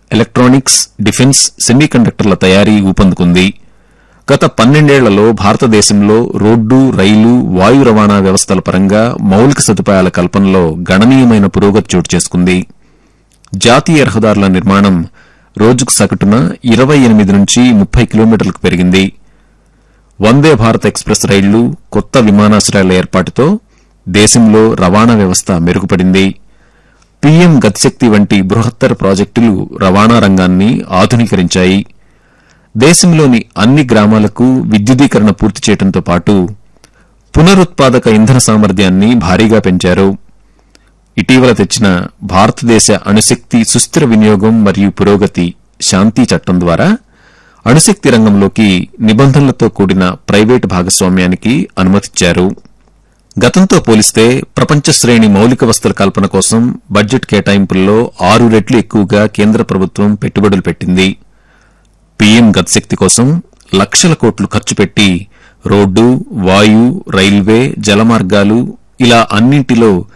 electronics defence సెమీకండక్టర్ల తయారీ ఊపందుకుంది గత పన్నెండేళ్లలో భారతదేశంలో రోడ్డు రైలు వాయు రవాణా వ్యవస్థల పరంగా మౌలిక సదుపాయాల కల్పనలో గణనీయమైన పురోగతి చోటు చేసుకుంది జాతీయ రహదారుల నిర్మాణం రోజుకు సగటున ఇరవై ఎనిమిది నుంచి ముప్పై కిలోమీటర్లకు పెరిగింది వందే భారత్ ఎక్స్ప్రెస్ రైళ్లు కొత్త విమానాశ్రయాల ఏర్పాటుతో దేశంలో రవాణా వ్యవస్థ మెరుగుపడింది పీఎం గతిశక్తి వంటి బృహత్తర ప్రాజెక్టులు రవాణా రంగాన్ని ఆధునీకరించాయి దేశంలోని అన్ని గ్రామాలకు విద్యుదీకరణ పూర్తి చేయడంతో పాటు పునరుత్పాదక ఇంధన సామర్థ్యాన్ని భారీగా పెంచారు ఇటీవల తెచ్చిన భారతదేశ అణుశక్తి సుస్థిర వినియోగం మరియు పురోగతి శాంతి చట్టం ద్వారా అణుశక్తి రంగంలోకి నిబంధనలతో కూడిన ప్రైవేటు భాగస్వామ్యానికి అనుమతిచ్చారు గతంతో పోలిస్తే ప్రపంచ శ్రేణి మౌలిక వస్తుల కల్పన కోసం బడ్జెట్ కేటాయింపుల్లో ఆరు రెట్లు ఎక్కువగా కేంద్ర ప్రభుత్వం పెట్టుబడులు పెట్టింది పీఎం గతిశక్తి కోసం లక్షల కోట్లు ఖర్చు పెట్టి రోడ్డు వాయు రైల్వే జలమార్గాలు ఇలా అన్నింటిలో